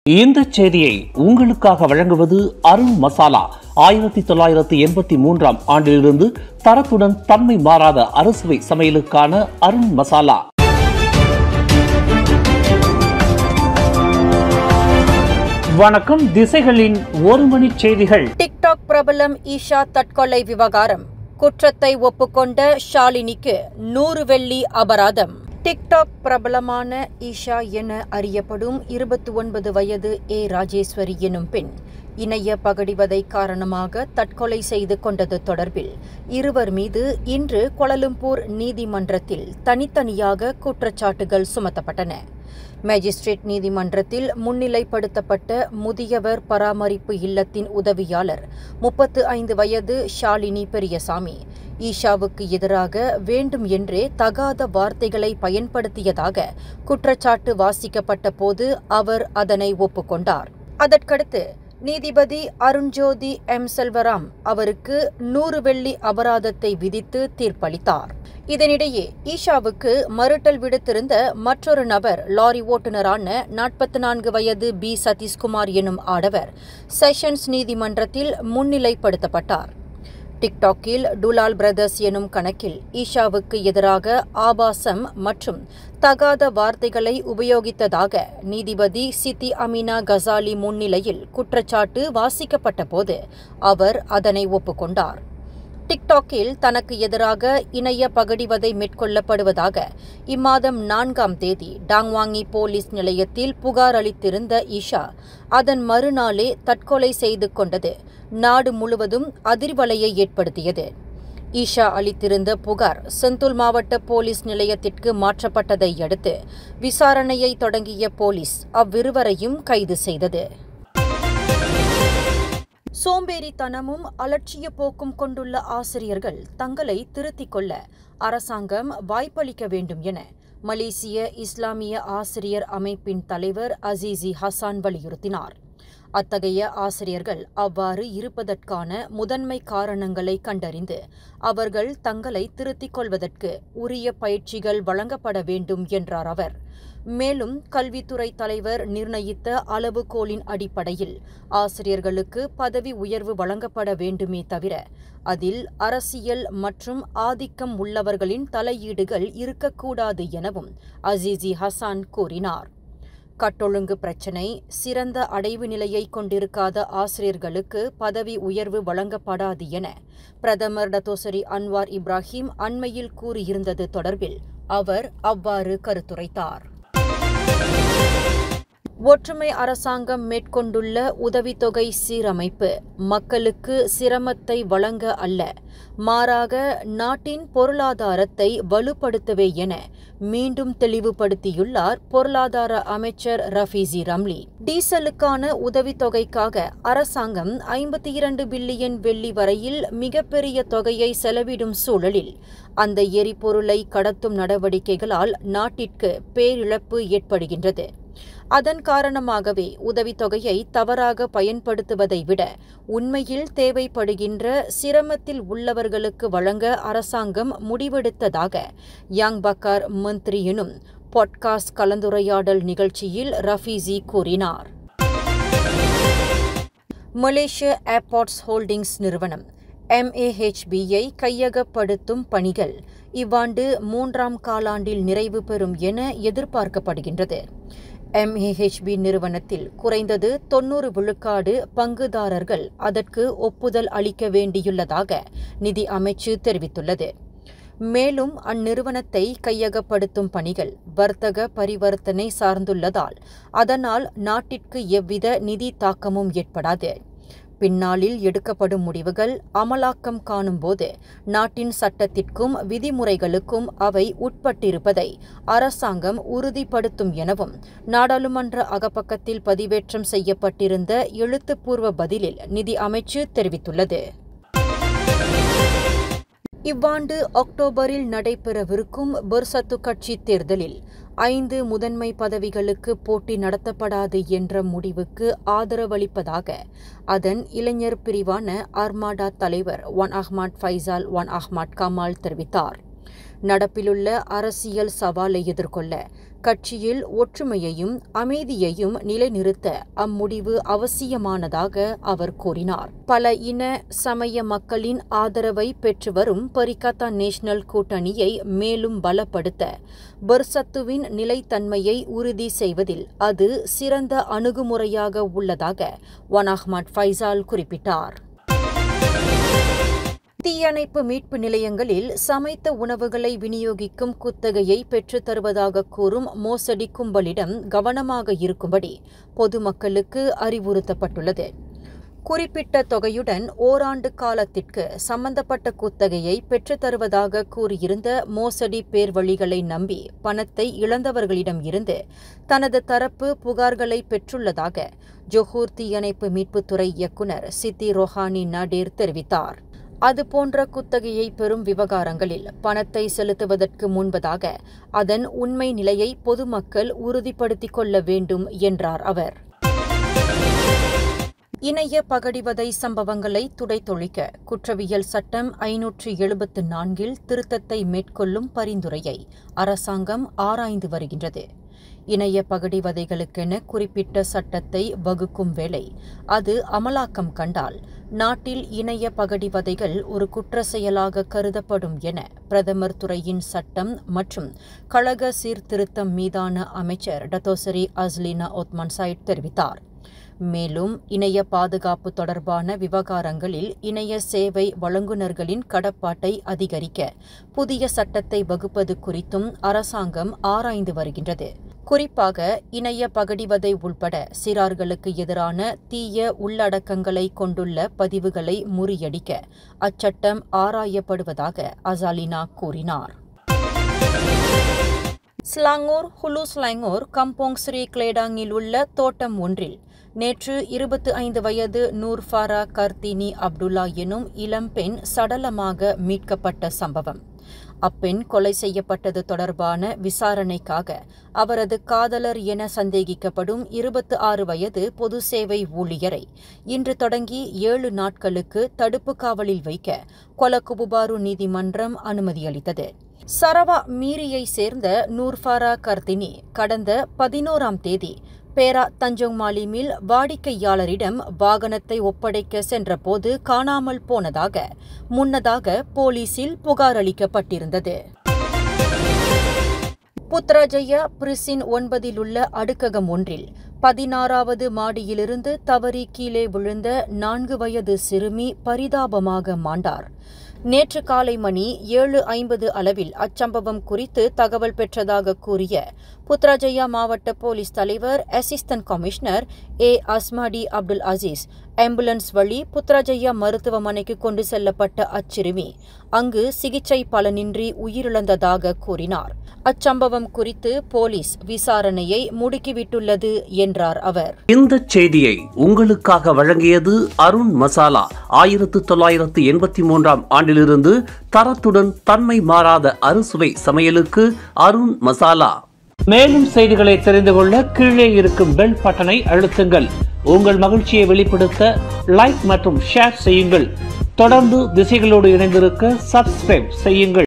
இந்த செய்தியை உங்களுக்காக வழங்குவது அருண் மசாலா ஆயிரத்தி தொள்ளாயிரத்தி எண்பத்தி மூன்றாம் ஆண்டிலிருந்து தரத்துடன் தன்மை மாறாத அறுசுவை சமையலுக்கான அருண் மசாலா வணக்கம் திசைகளின் ஒரு மணி செய்திகள் டிக்டாக் பிரபலம் ஈஷா தற்கொலை விவகாரம் குற்றத்தை ஒப்புக்கொண்ட ஷாலினிக்கு நூறு வெள்ளி அபராதம் டிக்டாக் பிரபலமான ஈஷா என அறியப்படும் இருபத்தி ஒன்பது வயது ஏ ராஜேஸ்வரி எனும் பெண் இணைய பகடிவதை காரணமாக தற்கொலை செய்து கொண்டது தொடர்பில் இருவர் மீது இன்று கோலலும்பூர் நீதிமன்றத்தில் தனித்தனியாக குற்றச்சாட்டுகள் சுமத்தப்பட்டன மேஜிஸ்ட்ரேட் நீதிமன்றத்தில் முன்னிலைப்படுத்தப்பட்ட முதியவர் பராமரிப்பு இல்லத்தின் உதவியாளர் முப்பத்து ஐந்து வயது ஷாலினி பெரியசாமி ஈஷாவுக்கு எதிராக வேண்டும் என்றே தகாத வார்த்தைகளை பயன்படுத்தியதாக குற்றச்சாட்டு வாசிக்கப்பட்ட போது அவர் அதனை ஒப்புக்கொண்டார் அதற்கடுத்து நீதிபதி அருண்ஜோதி எம் செல்வராம் அவருக்கு நூறு வெள்ளி அபராதத்தை விதித்து தீர்ப்பளித்தார் இதனிடையே ஈஷாவுக்கு மறுட்டல் விடுத்திருந்த மற்றொரு நபர் லாரி ஓட்டுநரான நாற்பத்தி நான்கு வயது பி சதீஷ்குமார் எனும் ஆடவர் செஷன்ஸ் நீதிமன்றத்தில் முன்னிலைப்படுத்தப்பட்டார் டிக்டாக்கில் டுலால் பிரதர்ஸ் எனும் கணக்கில் ஈஷாவுக்கு எதிராக ஆபாசம் மற்றும் தகாத வார்த்தைகளை உபயோகித்ததாக நீதிபதி சித்தி அமினா கசாலி முன்னிலையில் குற்றச்சாட்டு வாசிக்கப்பட்ட போது அவர் அதனை ஒப்புக்கொண்டார் டிக்டாக்கில் தனக்கு எதிராக இணைய பகடிவதை மேற்கொள்ளப்படுவதாக இம்மாதம் நான்காம் தேதி டாங்வாங்கி போலீஸ் நிலையத்தில் புகார் அளித்திருந்த ஈஷா அதன் மறுநாளே தற்கொலை செய்து கொண்டது நாடு முழுவதும் அதிர்வலையை ஏற்படுத்தியது ஈஷா அளித்திருந்த புகார் செந்தூல் மாவட்ட போலீஸ் நிலையத்திற்கு மாற்றப்பட்டதை அடுத்து விசாரணையை தொடங்கிய போலீஸ் அவ்விருவரையும் கைது செய்தது சோம்பேறித்தனமும் அலட்சிய போக்கும் கொண்டுள்ள ஆசிரியர்கள் தங்களை திருத்திக் கொள்ள அரசாங்கம் வாய்ப்பளிக்க வேண்டும் என மலேசிய இஸ்லாமிய ஆசிரியர் அமைப்பின் தலைவர் அசீசி ஹசான் வலியுறுத்தினார் அத்தகைய ஆசிரியர்கள் அவ்வாறு இருப்பதற்கான முதன்மை காரணங்களை கண்டறிந்து அவர்கள் தங்களை திருத்திக் கொள்வதற்கு உரிய பயிற்சிகள் வழங்கப்பட வேண்டும் என்றார் அவர் மேலும் கல்வித்துறை தலைவர் நிர்ணயித்த அளவுகோலின் அடிப்படையில் ஆசிரியர்களுக்கு பதவி உயர்வு வழங்கப்பட வேண்டுமே தவிர அதில் அரசியல் மற்றும் ஆதிக்கம் உள்ளவர்களின் தலையீடுகள் இருக்கக்கூடாது எனவும் அசீசி ஹசான் கூறினார் கட்டொழுங்கு பிரச்சினை சிறந்த அடைவு நிலையை கொண்டிருக்காத ஆசிரியர்களுக்கு பதவி உயர்வு வழங்கப்படாது என பிரதமர் டத்தோசரி அன்வார் இப்ராஹிம் அண்மையில் கூறியிருந்தது தொடர்பில் அவர் அவ்வாறு கருத்துரைத்தார் ஒற்றுமை அரசாங்கம் மேற்கொண்டுள்ள உதவித்தொகை சீரமைப்பு மக்களுக்கு சிரமத்தை வழங்க அல்ல மாறாக நாட்டின் பொருளாதாரத்தை வலுப்படுத்தவே என மீண்டும் தெளிவுபடுத்தியுள்ளார் பொருளாதார அமைச்சர் ரஃபீசி ரம்லி டீசலுக்கான உதவித்தொகைக்காக அரசாங்கம் ஐம்பத்தி இரண்டு பில்லியன் வெள்ளி வரையில் மிகப்பெரிய தொகையை செலவிடும் சூழலில் அந்த எரிபொருளை கடத்தும் நடவடிக்கைகளால் நாட்டிற்கு பேரிழப்பு ஏற்படுகின்றது அதன் காரணமாகவே உதவித்தொகையை தவறாக பயன்படுத்துவதை விட உண்மையில் தேவைப்படுகின்ற சிரமத்தில் உள்ளவர்களுக்கு வழங்க அரசாங்கம் முடிவெடுத்ததாக யாங் பக்கார் மந்திரியினும் பாட்காஸ்ட் கலந்துரையாடல் நிகழ்ச்சியில் ரஃபீசி கூறினார் மலேசிய ஏர்போர்ட்ஸ் ஹோல்டிங்ஸ் நிறுவனம் எம்ஏஹெச்பியை கையகப்படுத்தும் பணிகள் இவ்வாண்டு மூன்றாம் காலாண்டில் நிறைவு பெறும் என எதிர்பார்க்கப்படுகின்றது எம்ஏஹெச்பி நிறுவனத்தில் குறைந்தது தொன்னூறு விழுக்காடு பங்குதாரர்கள் அதற்கு ஒப்புதல் அளிக்க வேண்டியுள்ளதாக நிதி அமைச்சு தெரிவித்துள்ளது மேலும் அந்நிறுவனத்தை கையகப்படுத்தும் பணிகள் வர்த்தக பரிவர்த்தனை சார்ந்துள்ளதால் அதனால் நாட்டிற்கு எவ்வித நிதி தாக்கமும் ஏற்படாது பின்னாளில் எடுக்கப்படும் முடிவுகள் அமலாக்கம் காணும்போது நாட்டின் சட்டத்திற்கும் விதிமுறைகளுக்கும் அவை உட்பட்டிருப்பதை அரசாங்கம் உறுதிப்படுத்தும் எனவும் நாடாளுமன்ற அகப்பக்கத்தில் பதிவேற்றம் செய்யப்பட்டிருந்த எழுத்துப்பூர்வ பதிலில் நிதி அமைச்சு தெரிவித்துள்ளது இவ்வாண்டு அக்டோபரில் நடைபெறவிருக்கும் பெர்சத்து கட்சி தேர்தலில் ஐந்து முதன்மை பதவிகளுக்கு போட்டி நடத்தப்படாது என்ற முடிவுக்கு ஆதரவளிப்பதாக அதன் இளைஞர் பிரிவான அர்மாடா தலைவர் Wan Ahmad Faisal Wan Ahmad Kamal தெரிவித்தார் நடப்பிலுள்ள அரசியல் சவாலை எதிர்கொள்ள கட்சியில் ஒற்றுமையையும் அமைதியையும் நிலைநிறுத்த அம்முடிவு அவசியமானதாக அவர் கூறினார் பல இன சமய மக்களின் ஆதரவை பெற்று வரும் பரிகத்தா நேஷனல் கூட்டணியை மேலும் பலப்படுத்த பர்சத்துவின் நிலைத்தன்மையை உறுதி செய்வதில் அது சிறந்த அணுகுமுறையாக உள்ளதாக ஒன் அஹ்மத் ஃபைசால் குறிப்பிட்டார் தீயணைப்பு மீட்பு நிலையங்களில் சமைத்த உணவுகளை விநியோகிக்கும் குத்தகையை பெற்றுத் தருவதாக கூறும் மோசடி கும்பலிடம் கவனமாக இருக்கும்படி பொதுமக்களுக்கு அறிவுறுத்தப்பட்டுள்ளது குறிப்பிட்ட தொகையுடன் ஓராண்டு காலத்திற்கு சம்பந்தப்பட்ட குத்தகையை பெற்றுத் தருவதாக கூறியிருந்த மோசடி பேர்வழிகளை நம்பி பணத்தை இழந்தவர்களிடம் இருந்து தனது தரப்பு புகார்களை பெற்றுள்ளதாக ஜொஹூர் தீயணைப்பு மீட்புத்துறை இயக்குநர் சித்தி ரோஹானி நடேர் தெரிவித்தார் அதுபோன்ற குத்தகையை பெறும் விவகாரங்களில் பணத்தை செலுத்துவதற்கு முன்பதாக அதன் உண்மை நிலையை பொதுமக்கள் உறுதிப்படுத்திக் கொள்ள வேண்டும் என்றார் அவர் இணைய பகடிவதை சம்பவங்களை துடைத்தொழிக்க குற்றவியல் சட்டம் ஐநூற்று எழுபத்து நான்கில் திருத்தத்தை மேற்கொள்ளும் பரிந்துரையை அரசாங்கம் ஆராய்ந்து வருகின்றது இணைய பகடிவதைகளுக்கென குறிப்பிட்ட சட்டத்தை வகுக்கும் வேளை அது அமலாக்கம் கண்டால் நாட்டில் இணைய பகடிவதைகள் ஒரு குற்ற செயலாக கருதப்படும் என பிரதமர் துறையின் சட்டம் மற்றும் கழக சீர்திருத்தம் மீதான அமைச்சர் டத்தோசரி அஸ்லினா ஒத்மான் சைட் தெரிவித்தார் மேலும் இணைய பாதுகாப்பு தொடர்பான விவகாரங்களில் இணைய சேவை வழங்குநர்களின் கடப்பாட்டை அதிகரிக்க புதிய சட்டத்தை வகுப்பது குறித்தும் அரசாங்கம் ஆராய்ந்து வருகின்றது குறிப்பாக இணைய பகடிவதை உள்பட சிறார்களுக்கு எதிரான தீய உள்ளடக்கங்களை கொண்டுள்ள பதிவுகளை முறியடிக்க அச்சட்டம் ஆராயப்படுவதாக அசாலினா கூறினார் Selangor Hulu Selangor Kampung Sri கிளேடாங்கில் உள்ள தோட்டம் ஒன்றில் நேற்று இருபத்தி ஐந்து வயது நூர்ஃபாரா கர்த்தினி அப்துல்லா எனும் இளம்பெண் சடலமாக மீட்கப்பட்ட சம்பவம் அப்பெண் கொலை செய்யப்பட்டது தொடர்பான விசாரணைக்காக அவரது காதலர் என சந்தேகிக்கப்படும் இருபத்தி ஆறு வயது பொது சேவை ஊழியரை இன்று தொடங்கி ஏழு நாட்களுக்கு தடுப்பு காவலில் வைக்க கொலகுபுபாரு நீதிமன்றம் அனுமதியளித்தது சரவா மீரியை சேர்ந்த நூர்ஃபாரா கர்தினி கடந்த பதினோராம் தேதி பேரா தஞ்சோங் மாலிமில் வாடிக்கையாளரிடம் வாகனத்தை ஒப்படைக்க சென்றபோது காணாமல் போனதாக முன்னதாக போலீசில் புகார் அளிக்கப்பட்டிருந்தது புத்ராஜயா பிரிசின் ஒன்பதில் உள்ள அடுக்ககம் ஒன்றில் பதினாறாவது மாடியிலிருந்து தவறி கீழே விழுந்த நான்கு வயது சிறுமி பரிதாபமாக மாண்டார் நேற்று காலை மணி ஏழு ஐம்பது அளவில் அச்சம்பவம் குறித்து தகவல் பெற்றதாக கூறிய புத்ராஜயா மாவட்ட போலீஸ் தலைவர் assistant commissioner A Asmadi Abdul Aziz ambulance வழி புத்ராஜயா மருத்துவமனைக்கு கொண்டு செல்லப்பட்ட அச்சிறுமி அங்கு சிகிச்சை பலனின்றி உயிரிழந்ததாக கூறினார் அச்சம்பவம் குறித்து போலீஸ் விசாரணையை முடுக்கிவிட்டுள்ளது என்றார் அவர் இந்த செய்தியை உங்களுக்காக வழங்கியது அருண் மசாலா ஆயிரத்து தொள்ளாயிரத்து எண்பத்தி மூன்றாம் ஆண்டிலிருந்து தரத்துடன் தன்மை மாறாத அறுசுவை சமையலுக்கு அருண் மசாலா மேலும் செய்திகளை தெரிந்து கொள்ள கீழே இருக்கும் பெல் பட்டனை அழுத்துங்கள் உங்கள் மகிழ்ச்சியை வெளிப்படுத்த லைக் மற்றும் ஷேர் செய்யுங்கள் தொடர்ந்து திசைகளோடு இணைந்திருக்க சப்ஸ்கிரைப் செய்யுங்கள்